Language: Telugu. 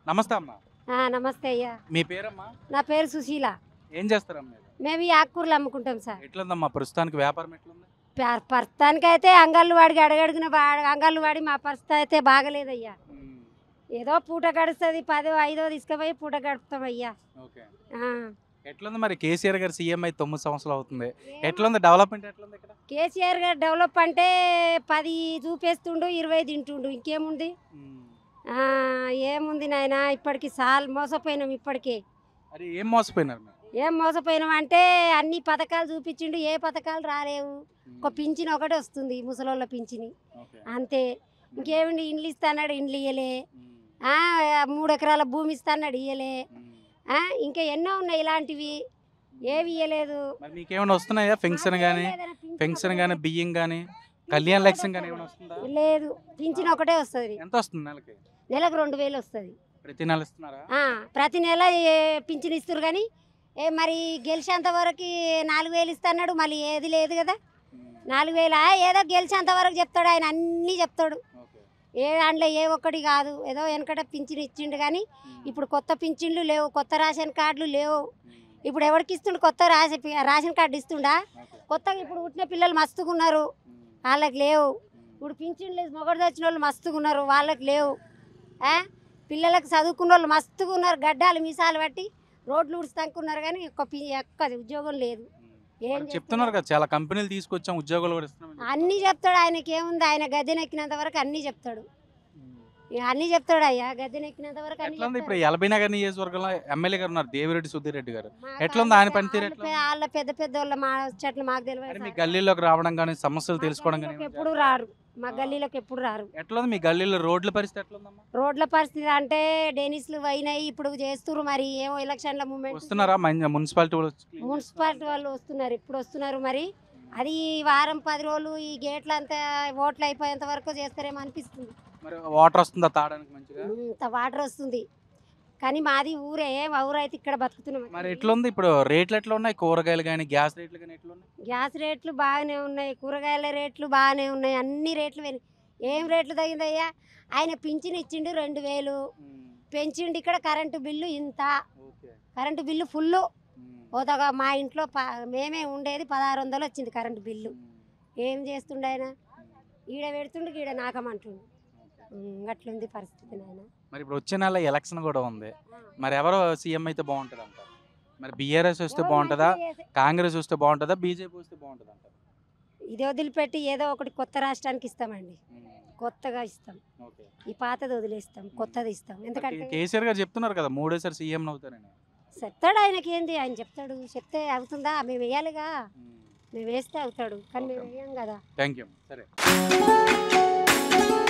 నమస్తే అమ్మా ఆ, నమస్తే అయ్యా మీ పేరమ్మా నా పేరు సుశీల ఏం చేస్తారమ్మా మీరు? మేము ఈ ఆకుకూరలు అమ్ముకుంటాం సార్ ఎట్లుందమ్మా ప్రస్తుతానికి వ్యాపారం ఎట్లుంది ప్ర- ప్రస్తుతానికి అయితే అంగళ్ళు వాడికి అడగడుగున అంగళ్ళు వాడి మా పరిస్థితి అయితే బాగలేదయ్యా ఏదో పూట గడుస్తుంది పదో ఐదో తీసుకుపోయి పూట గడుపుతాం అయ్యా ఓకే ఆ. ఎట్లుంది మరి కేసీఆర్ గారు సీఎం అయి తొమ్మిది సంవత్సరాలు అవుతుంది ఎట్లుంది డెవలప్మెంట్ ఎట్లుంది ఇక్కడ కేసీఆర్ గారు డెవలప్ అంటే పది చూపేస్తుండు ఇరవై తింటుండు ఇంకేముంది ఆ, ఏముంది నాయన ఇప్పటికి సాల్ మోసపోయినాం ఇప్పటికే అరే ఏం మోసపోయినారు మీరు ఏం మోసపోయినాం అంటే అన్ని పథకాలు చూపించిండు ఏ పథకాలు రాలేవు ఒక పింఛన్ ఒకటి వస్తుంది ముసలోళ్ళ పింఛని ఓకే. అంతే ఇంకేమిటి ఇండ్లు ఇస్తాన్నాడు ఇండ్లు ఇయ్యలే ఉమ్. ఆ, మూడు ఎకరాల భూమి ఇస్తాన్నాడు ఇయ్యలే ఉమ్. ఆ, ఇంకా ఎన్నో ఉన్నాయి ఇలాంటివి ఏవి ఇయ్యలేదు మరి మీకేమైనా వస్తున్నాయా పెన్షన్ కానీ పెన్షన్ కానీ బియ్యం కానీ కళ్యాణ్ లక్ష్యం కానీ ఏమైనా వస్తుందా లేదు పింఛన్ ఒకటే వస్తుంది ఎంత వస్తుంది నెలకి నెలకు రెండు వేలు వస్తుంది ప్రతి నెల ఇస్తున్నారా ఆ, ప్రతి నెల ఏ పింఛన్ ఇస్తారు కానీ ఏ మరి గెలిచేంత వరకు నాలుగు వేలు ఇస్తున్నాడు మళ్ళీ ఏది లేదు కదా ఉమ్. నాలుగు వేల ఏదో గెలిచేంత వరకు చెప్తాడు ఆయన అన్నీ చెప్తాడు ఓకే. ఏ దాంట్లో ఏ ఒక్కటి కాదు ఏదో వెనకట పింఛన్ ఇచ్చిండు కానీ ఉమ్. ఇప్పుడు కొత్త పింఛన్లు లేవు కొత్త రేషన్ కార్డులు లేవు ఉమ్. ఇప్పుడు ఎవరికి ఇస్తుండు కొత్త రేషన్ రేషన్ కార్డు ఇస్తుండా ఓకే. కొత్తగా ఇప్పుడు పుట్టిన పిల్లలు మస్తుగా ఉన్నారు ఉమ్. వాళ్ళకి లేవు ఉమ్. ఇప్పుడు పింఛన్లు మొగడు వచ్చిన వాళ్ళు మస్తుగా ఉన్నారు వాళ్ళకి లేవు ఆ? పిల్లలకు చదువుకున్న వాళ్ళు మస్తుగా ఉన్నారు గడ్డాలు మీసాలు బట్టి రోడ్లు ఉడుస్తానుకున్నారు కానీ ఒక్క పి- ఒక్క ఉద్యోగం లేదు ఏం మరి చెప్తున్నారు కదా చాలా కంపెనీలు తీసుకొచ్చాం ఉద్యోగాలు కూడా ఇస్తున్నాం అన్నీ చెప్తాడు ఆయనకి ఏముంది ఆయన గద్దెనెక్కినంత వరకు అన్నీ చెప్తాడు ఇక అన్నీ చెప్తాడు అయ్యా గద్దెనెక్కినంత వరకు అన్నీ ఎట్లా ఉంది ఇప్పుడు చెప్తాడు. ఎల్బీ నగర్ నియోజకవర్గంలో ఎమ్మెల్యే గారు ఉన్నారు దేవిరెడ్డి సుధీర్ రెడ్డి గారు మాకు ఎట్లా ఉంది ఆయన పనితీరు వాళ్ళ ఎట్లా పె- వాళ్ళ పెద్ద పెద్ద వాళ్ళ మా చెట్లు మాకు అంటే మీ తెలియదు గల్లీలోకి రావడం కానీ సమస్యలు మా తెలుసుకోవడం కానీ గల్లీలోకి ఎప్పుడు రారు మా గల్లీలోకి ఎప్పుడు రారు ఎట్లా ఉంది మీ గల్లీలో రోడ్ల పరిస్థితి ఎట్లా ఉందమ్మా రోడ్ల పరిస్థితి అంటే డెనిస్లు అయినాయి ఇప్పుడు చేస్తున్నారు మరి ఏమో ఎలక్షన్ల మూమెంట్ వస్తున్నారా మన మున్సిపాలిటీ వాళ్ళు వచ్చి clean మున్సిపాలిటీ వాళ్ళు వస్తున్నారు ఇప్పుడు వస్తున్నారు మరి అది ఈ వారం పది రోజులు ఈ గేట్లు అంతా ఓట్లు అయిపోయేంత వరకు చేస్తారేమో అనిపిస్తుంది మరి వాటర్ వస్తుందా తాగడానికి మంచిగా ఇంత వాటర్ వస్తుంది కానీ మాది ఊరే మా ఊరు అయితే ఇక్కడ బతుకుతున్నాం మరి ఎట్లా ఉంది ఇప్పుడు రేట్లు ఎట్లా ఉన్నాయి కూరగాయలు కానీ గ్యాస్ రేట్లు కానీ ఎట్లా ఉన్నాయి గ్యాస్ రేట్లు బాగానే ఉన్నాయి కూరగాయల రేట్లు బాగానే ఉన్నాయి అన్ని రేట్లు పెరిగి ఏం రేట్లు తగ్గిందయ్యా ఆయన పింఛన్ ఇచ్చిండు రెండు వేలు పెంచిండు ఇక్కడ కరెంటు బిల్లు ఇంత ఓకే కరెంటు బిల్లు ఫుల్ పోతాగా మా ఇంట్లో ప- మేమే ఉండేది పదహారు వందలు వచ్చింది కరెంటు బిల్లు ఏం చేస్తుండే ఆయన ఈడ పెడుతుండు ఈడ నాకమంటుండు ఉమ్, అట్లుంది పరిస్థితి నాయన మరి ఇప్పుడు వచ్చే నెల ఎలక్షన్ కూడా ఉంది మరి ఎవరు సీఎం అయితే బాగుంటుంది అంటారు మరి బీఆర్ఎస్ వస్తే బాగుంటుందా కాంగ్రెస్ వస్తే బాగుంటుందా బీజేపీ వస్తే బాగుంటుంది అంటారు ఇది వదిలిపెట్టి ఏదో ఒకటి కొత్త రాష్ట్రానికి ఇస్తామండి కొత్తగా ఇస్తాం ఓకే ఈ పాతది వదిలేస్తాం కొత్తది ఇస్తాం ఎందుకంటే కేసీఆర్ గారు చెప్తున్నారు కదా మూడేసారి సీఎం అవుతారని చెప్తాడు ఆయనకి ఏంది ఆయన చెప్తాడు చెప్తే అవుతుందా మేము వేయాలిగా మేము వేస్తే అవుతాడు కానీ మేము వేయం కదా థ్యాంక్ యూ సరే